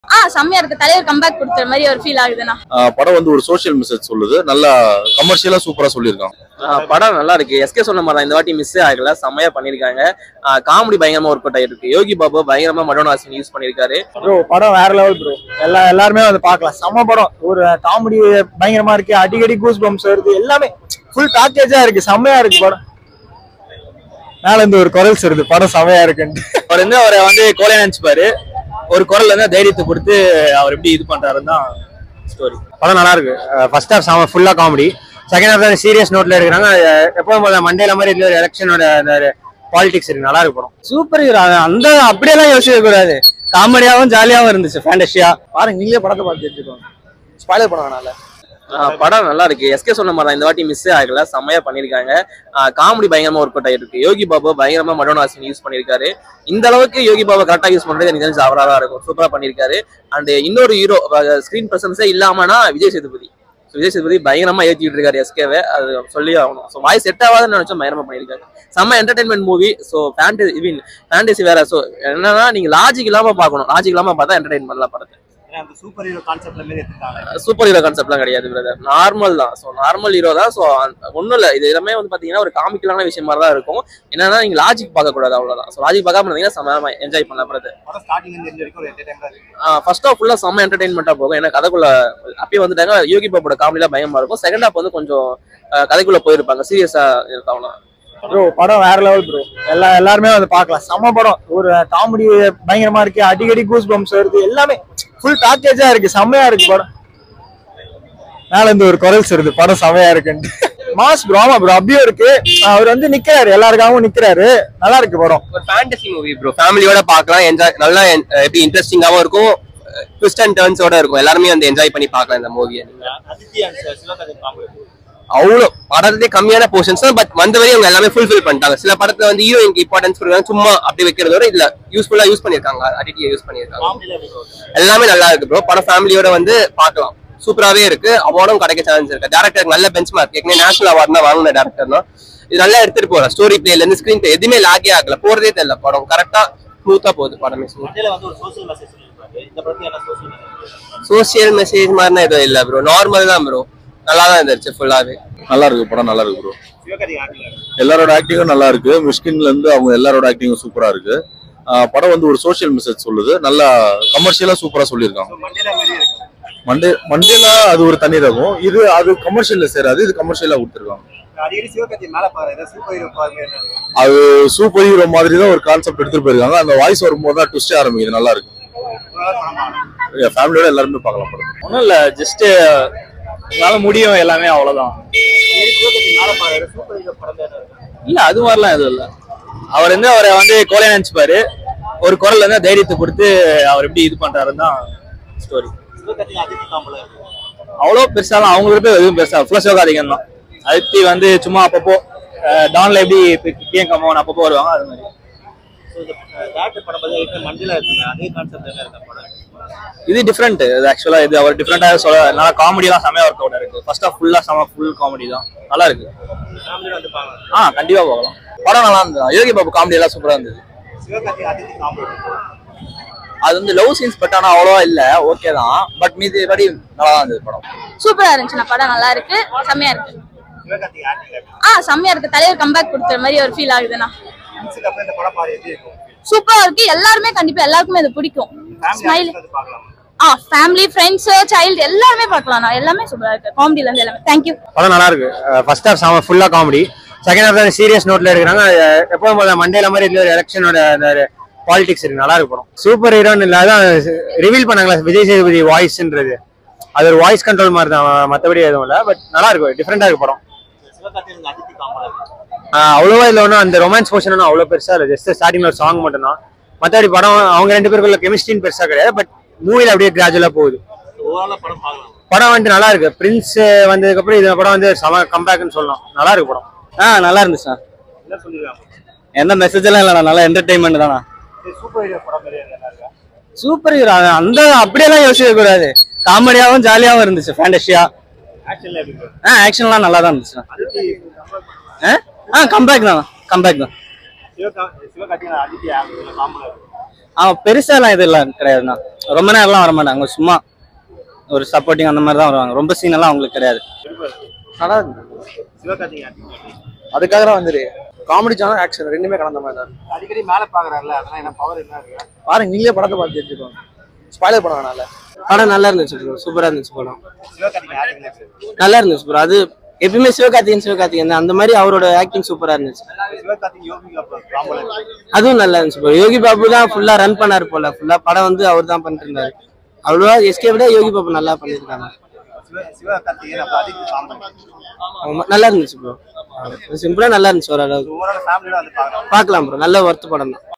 ஆ செம்மையா இருக்கு தலைவர் கம்பேக் கொடுத்த மாதிரி ஒரு ஃபீல் ஆகுதுண்ணா ஆஹ் படம் வந்து ஒரு சோஷியல் மெசேஜ் சொல்லுது நல்லா கமர்ஷியலா சூப்பரா சொல்லியிருக்காங்க ஆஹ் படம் நல்லா இருக்கு எஸ்கே சொன்ன மாதிரி தான் இந்த வாட்டி மிஸ் ஆகல செம்மையா பண்ணிருக்காங்க காமெடி பயங்கரமா ஒர்க் அவுட் ஆயிருக்கு யோகி பாபு பயங்கரமா மடோனாசின் யூஸ் பண்ணிருக்காரு ப்ரோ படம் வேற லெவல் ப்ரோ எல்லா எல்லாருமே வந்து பார்க்கலாம் செம்ம படம் ஒரு காமெடி பயங்கரமா இருக்கு அடிக்கடி கூஸ் பம்ப்ஸ் வருது எல்லாமே ஃபுல் பேக்கேஜா இருக்கு செம்மையா இருக்கு படம் மேல இருந்து ஒரு குரல்ஸ் வருது படம் செம்மையா இருக்குன்ட்டு அவர் வந்து அவரை வந்து கோலை நினைச்சுப்பாரு ஒரு குரல்ல இருந்து தைரியத்தை கொடுத்து அவர் எப்படி இது பண்றாருன்னு தான் ஸ்டோரி படம் நல்லா இருக்கு ஃபர்ஸ்ட் ஹாஃப் செம்ம ஃபுல்லா காமெடி செகண்ட் ஹாஃப் சீரியஸ் நோட்ல இருக்கிறாங்க எப்பவும் போல மண்டேல மாதிரி இந்த எலெக்ஷனோட அந்த பாலிடிக்ஸ் இருக்கு நல்லா இருக்கு படம் சூப்பர் ஹீரோ அந்த அப்படியெல்லாம் யோசிக்க கூடாது காமெடியாவும் ஜாலியாவும் இருந்துச்சு ஃபேண்டஷியா பாருங்க நீங்களே படத்தை பார்த்து தெரிஞ்சுக்கோங்க ஸ்பாய்லர் பண்ண வேணாம்ல ஆஹ் படம் நல்லா இருக்கு எஸ்கே சொன்ன மாதிரி தான் இந்த வாட்டி மிஸ் ஆகல செம்மையா பண்ணிருக்காங்க காமெடி பயங்கரமா ஒர்க் அவுட் ஆயிருக்கு யோகி பாபு பயங்கரமா மடோனாசின் யூஸ் பண்ணிருக்காரு இந்த அளவுக்கு யோகி பாபு கரெக்டா யூஸ் பண்றது எனக்கு தெரிஞ்சு அவரா தான் இருக்கும் சூப்பரா பண்ணிருக்காரு அண்ட் இன்னொரு ஹீரோ ஸ்கிரீன் பிரசன்ஸே இல்லாமனா விஜய் சேதுபதி So, விஜய் சேதுபதி பயங்கரமா ஏத்திட்டு இருக்காரு எஸ்கேவை அது சொல்லி ஆகணும் ஸோ வாய்ஸ் செட் ஆகாதுன்னு நினைச்சோம் பயங்கரமா பண்ணிருக்காரு செம்ம entertainment movie so fantasy I mean fantasy வேற ஸோ என்னன்னா நீங்க லாஜிக் இல்லாம பார்க்கணும் லாஜிக் இல்லாம பார்த்தா என்டர்டைன் பண்ணலாம் படத்தை சூப்பர் ஹீரோ கான்செப்ட்ல மாதிரி எடுத்துட்டாங்க சூப்பர் ஹீரோ கான்செப்ட்லாம் கிடையாது பிரதர் நார்மல் தான் ஸோ நார்மல் ஹீரோ தான் ஸோ ஒன்றும் இல்லை இது எல்லாமே வந்து பார்த்தீங்கன்னா ஒரு காமிக்கலான விஷயம் மாதிரி தான் இருக்கும் என்னன்னா நீங்க லாஜிக் பார்க்கக்கூடாது அவ்வளோதான் ஸோ லாஜிக் பார்க்காம இருந்தீங்கன்னா செம்ம என்ஜாய் பண்ணலாம் பிரதர் படம் ஸ்டார்டிங் இருந்து தெரிஞ்ச வரைக்கும் ஒரு என்டர்டைன்மெண்டா இருக்கு ஃபர்ஸ்ட் ஆஃப் ஃபுல்லாக செம்ம என்டர்டைன்மெண்ட்டாக போகும் ஏன்னா கதைக்குள்ள அப்பயே வந்துட்டாங்க யோகி பாபோட காமெடிலாம் பயமா இருக்கும் செகண்ட் ஹாஃப் வந்து கொஞ்சம் அஹ், கதைக்குள்ள போயிருப்பாங்க சீரியஸாக இருக்காங்க ப்ரோ படம் வேற லெவல் ப்ரோ எல்லா எல்லாருமே வந்து பார்க்கலாம் செம்ம படம் ஒரு காமெடி பயங்கரமா இருக்கு அடிக்கடி கூஸ் பம்ப்ஸ் வருது எல்லாமே ஃபுல் பேக்கேஜா இருக்கு செம்மையா இருக்கு படம் மேல இருந்து ஒரு குரல்ஸ் வருது படம் செம்மையா இருக்குன்ட்டு மாஸ் ப்ரோ ஆமா ப்ரோ அப்படியும் இருக்கு அவர் வந்து நிக்கிறாரு எல்லாருக்காகவும் நிக்கிறாரு நல்லா இருக்கு படம் ஒரு ஃபேண்டசி மூவி ப்ரோ ஃபேமிலியோட பார்க்கலாம் என்ஜாய் நல்லா en- எப்படி இன்ட்ரெஸ்டிங்காகவும் இருக்கும் ட்விஸ்ட் அண்ட் டர்ன்ஸோட இருக்கும் எல்லாருமே வந்து என்ஜாய் பண்ணி பார்க்கலாம் இந்த மூவியை அதித்தி அண்ட் சிவகார்த்திக் காம்போ அவ்வளோ படத்துலேயே கம்மியான போர்ஷன்ஸ் தான் பட் வந்த வரையும் அவங்க எல்லாமே ஃபுல்ஃபில் பண்ணிட்டாங்க சில படத்துல வந்து ஹீரோயின்க்கு இம்பார்ட்டன்ஸ் கொடுக்குறாங்க சும்மா அப்படி வைக்கிறத விட இதுல யூஸ்ஃபுல்லா யூஸ் பண்ணியிருக்காங்க அடிட்டியை யூஸ் பண்ணியிருக்காங்க காமெடியில இருக்கு எல்லாமே நல்லா இருக்கு ப்ரோ படம் ஃபேமிலியோட வந்து பார்க்கலாம் சூப்பராகவே இருக்கு அவார்டும் கிடைக்க சான்ஸ் இருக்கு டேரக்டர் நல்ல பெஞ்ச் மார்க் ஏற்கனவே நேஷனல் அவார்ட் தான் வாங்கின டேரக்டர் தான் இது நல்லா எடுத்துட்டு போறேன் ஸ்டோரி பிளேல இருந்து ஸ்கிரீன் பிளே எதுவுமே லாகே ஆகல போறதே தெரியல படம் கரெக்டா ஸ்மூத்தா போகுது படமே smooth. மண்டேல வந்து ஒரு சோசியல் மெசேஜ் சொல்லியிருப்பாரு இந்த படத்துல என்ன சோசியல் மெசேஜ் சோசியல் மெசேஜ் மாதிரிலாம் எதுவும் இல்ல ப்ரோ நார்மல் தான் ப்ரோ நல்லா தான் இருந்துச்சு ஃபுல்லாவே நல்லா இருக்கு படம் நல்லா இருக்கு ப்ரோ சிவகார்த்திக் ஆக்டிங் எல்லாரோட ஆக்டிங்கும் நல்லா இருக்கு மிஷ்கின்ல இருந்து அவங்க எல்லாரோட ஆக்டிங்கும் சூப்பரா இருக்கு ஆஹ் படம் வந்து ஒரு சோஷியல் மெசேஜ் சொல்லுது நல்லா கமர்ஷியலா சூப்பரா சொல்லியிருக்காங்க மண்டேல மாதிரி இருக்கு மண்டே மண்டேல அது ஒரு தனி ரகம் இது அது கமர்ஷியல்ல சேராது இது கமர்ஷியலா கொடுத்துருக்காங்க அடிக்கடி சிவகார்த்திக் மேல பாரு ஏதாவது சூப்பர் ஹீரோ பாருங்க அது சூப்பர் ஹீரோ மாதிரி தான் ஒரு கான்செப்ட் எடுத்துட்டு போயிருக்காங்க அந்த வாய்ஸ் வரும்போது தான் ட்விஸ்டே ஆரம்பிக்குது நல்லா இருக்கு ஃபேமிலியோட எல்லாருமே பார்க்கலாம் படம் ஒன்றும் இல்லை ஜஸ்ட் உங்களால முடியும் எல்லாமே அவ்வளோதான் சிவகார்த்திக் மேல பாரு சூப்பர் ஹீரோ படம் தான் இருக்கு இல்ல அது மாதிரிலாம் எதுவும் இல்ல அவர் வந்து அவரை வந்து கோலை நினைச்சுப்பாரு ஒரு குரல்ல இருந்து தைரியத்தை கொடுத்து அவர் எப்படி இது பண்றாருன்னு தான் ஸ்டோரி சிவகார்த்திக் அதித்தி காம்போல இருக்கு அவ்வளோ பெருசாலாம் அவங்களுக்கு எதுவும் பெருசா ஃபுல்லாக சிவகார்த்திகன் தான் அதித்தி வந்து சும்மா அப்பப்போ அஹ், டான்ல எப்படி பிஎம் கமோன் அப்பப்போ வருவாங்க அது மாதிரி ஸோ இந்த டேரக்டர் படம் பார்த்து ஏற்கனவே மண்டேல இருக்கு அதே கான்செப்ட் என்ன இருக்கு படம் இது டிஃப்ரெண்ட் இது ஆக்சுவலா இது அவர் டிஃப்ரெண்டாக சொல்ல நல்லா காமெடிலாம் செமையா ஒர்க் அவுட் இருக்கு ஃபர்ஸ்ட் ஆஃப் ஃபுல்லா செம ஃபுல் காமெடி தான் நல்லா இருக்கு ஃபேமிலியோட வந்து பாருங்க ஆ கண்டிப்பா போகலாம் படம் நல்லா இருந்தது யோகி பாபு காமெடி எல்லாம் சூப்பரா இருந்தது சிவகார்த்திக் அதித்தி காம்போ இருக்கு அது வந்து லவ் சீன்ஸ் பட் ஆனா அவ்வளோவா இல்ல ஓகே தான் பட் மீதி படி நல்லா தான் இருந்தது படம் சூப்பரா இருந்துச்சுண்ணா படம் நல்லா இருக்கு செம்மையா இருக்கு சிவகார்த்திக் ஆக்டிங் இருக்கு ஆ செம்மையா இருக்கு தலைவர் கம்பேக் கொடுத்த மாதிரி ஒரு ஃபீல் ஆகுதுண்ணா ஃப்ரெண்ட்ஸுக்கு அப்புறம் இந்த படம் பாரு எப்படி இருக்கும் சூப்பரா இருக்கு எல்லாருமே கண்டிப்பா எல்லாருக்குமே இது பிடிக்கும் ஃபேமிலி ஸ்மைல் வந்து பார்க்கலாம் ஆ ஃபேமிலி ஃப்ரெண்ட்ஸ் சைல்டு எல்லாருமே பார்க்கலாம்ண்ணா எல்லாமே சூப்பரா இருக்கு காமெடில இருந்து எல்லாமே தேங்க்யூ படம் நல்லா இருக்கு ஃபர்ஸ்ட் ஹாஃப் செம ஃபுல்லா காமெடி செகண்ட் ஹாஃப் சீரியஸ் நோட்ல இருக்கிறாங்க அஹ் எப்பவும் போல மண்டேல மாதிரி இந்த ஒரு எலெக்ஷனோட அந்த பாலிடிக்ஸ் இருக்கு நல்லா இருக்கு படம் சூப்பர் ஹீரோன்னு இல்ல அதான் ரிவீல் பண்ணாங்களா விஜய் சேதுபதி வாய்ஸ்ன்றது அது ஒரு வாய்ஸ் கண்ட்ரோல் மாதிரி தான் மற்றபடி எதுவும் இல்லை பட் நல்லா இருக்கும் டிஃப்ரெண்டா இருக்கு படம் சிவகார்த்திக் அதித்தி காம்போல இருக்கு ஆஹ் அவ்வளவா இல்லை ஒன்றும் அந்த ரொமான்ஸ் போர்ஷன் ஒன்றும் அவ்வளோ பெருசா இல்லை ஜஸ்ட் ஸ்டார்டிங்ல ஒரு சாங் மட்டும் தான் மற்றபடி படம் அவங்க ரெண்டு பேருக்குள்ள கெமிஸ்ட்ரின்னு பெருசா கிடையாது பட் மூவில அப்படியே கிராஜுவலா போகுது ஓவராலா படம் பார்க்கலாம் படம் வந்துட்டு நல்லா இருக்கு பிரின்ஸ் வந்ததுக்கு அப்புறம் இந்த படம் வந்து செம கம்பேக்னு சொல்லலாம் நல்லா இருக்கு படம் ஆ நல்லா இருந்துச்சுண்ணா என்ன சொல்லிருக்காங்க எந்த மெசேஜ் எல்லாம் இல்லைண்ணா நல்லா என்டர்டைன்மெண்ட் தானா சூப்பர் ஹீரோ படம் மாதிரி என்ன இருக்கா சூப்பர் ஹீரோ அந்த அப்படியெல்லாம் யோசிக்க கூடாது காமெடியாவும் ஜாலியாவும் இருந்துச்சு ஃபேண்டஷியா ஆக்ஷன்ல எப்படி இருக்கு ஆ ஆக்ஷன்லாம் நல்லா தான் இருந்துச்சுண்ணா அதித்தி ஆ ஆ கம்பேக் தான் கம்பேக் தான் சிவகா சிவகார்த்திகேயன் அதித்தி ஆக்ஷன்ல காம்போல இருக்கு அவன் பெருசாலாம் இதெல்லாம் கிடையாதுண்ணா ரொம்ப நேரம்லாம் வர மாட்டாங்க சும்மா ஒரு சப்போர்ட்டிங் அந்த மாதிரி தான் வருவாங்க ரொம்ப சீன் எல்லாம் அவங்களுக்கு கிடையாது நல்லா இருக்கு சிவகார்த்திகேயன் acting எப்படி? அதுக்காக தான் வந்துரு காமெடி சேனல் ஆக்ஷன் ரெண்டுமே கலந்த மாதிரி தான் இருக்கு. அடிக்கடி மேல பாக்குறாருல அதெல்லாம் என்ன பவர் என்ன இருக்கு பாருங்க நீங்களே படத்தை பார்த்து தெரிஞ்சுக்கோங்க ஸ்பாய்லர் பண்ண வேணாம்ல படம் நல்லா இருந்துச்சு ப்ரோ சூப்பரா இருந்துச்சு படம் சிவகார்த்திகேயன் acting எப்படி இருக்கு? நல்லா இருந்துச்சு ப்ரோ அது எப்பயுமே சிவகார்த்திகேயன் சிவகார்த்திகேயன் தான் அந்த மாதிரி அவரோட ஆக்டிங் சூப்பரா இருந்துச்சு சிவகார்த்திகேயன் யோகி கபூர் combo ல எப்படி? அதுவும் நல்லா இருந்துச்சு ப்ரோ யோகி பாபு தான் ஃபுல்லா ரன் பண்ணாரு போல ஃபுல்லா படம் வந்து அவர் தான் பண்ணிட்டு இருந்தாரு அவ்வளவா எஸ்கே விட யோகி பாபு நல்லா பண்ணியிருக்காங்க சிவ- சிவகார்த்திகேயன் அப்புறம் அதிக் combo. ஆமா, நல்லா இருந்துச்சு ப்ரோ சிம்பிளா நல்லா இருந்துச்சு ஓரளவுக்கு ஓவரால் ஃபேமிலியோட வந்து பாக்கலாம் பார்க்கலாம் ப்ரோ நல்ல ஒர்த்து படம் தான்